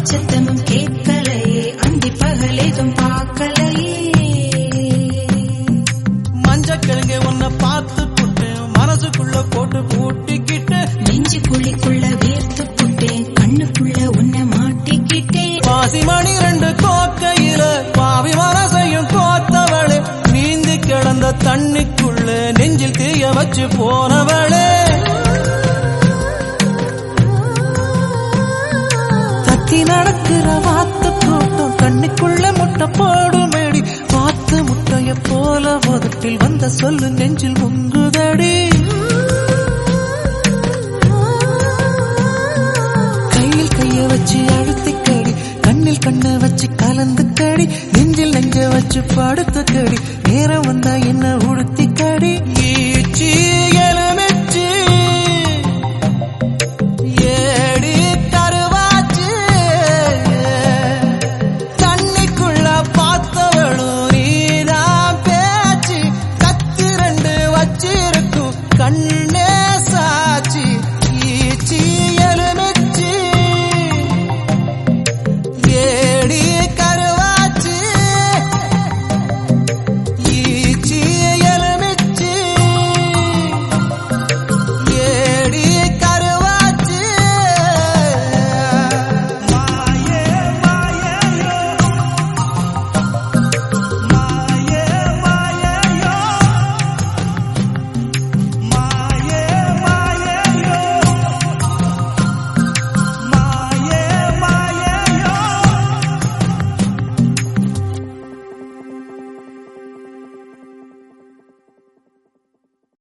சத்தமும் கேட்கலையே அந்தி பகலேதும் பார்க்கலையே மஞ்சக்கிழங்கு உன்னை பார்த்து புட்டு மனசுக்குள்ள போட்டு பூட்டிக்கிட்டு நெஞ்சு குழிக்குள்ள வேர்த்து புட்டேன் கண்ணுக்குள்ள உன்னை மாட்டிக்கிட்டேன் பாசி மணி ரெண்டு கோக்கையில பாவி மனசையும் கோத்தவளே நீந்தி கிடந்த தண்ணிக்குள்ள நெஞ்சில் தீய வச்சு போனவளே தத்தி நடக்கிற வாத்து கூட்டம் கண்ணுக்குள்ள முட்டை போடுமேடி வாத்து முட்டைய போல உதட்டில் வந்த சொல்லு நெஞ்சில் முங்குதடி கையில் கைய வச்சு அழுத்திக்கடி கண்ணில் கண்ண வச்சு கலந்துக்கடி நெஞ்சில் நெஞ்ச வச்சு படுத்துக்கடி நேரம் வந்தா என்ன உடுத்திக்கடி ஈச்சி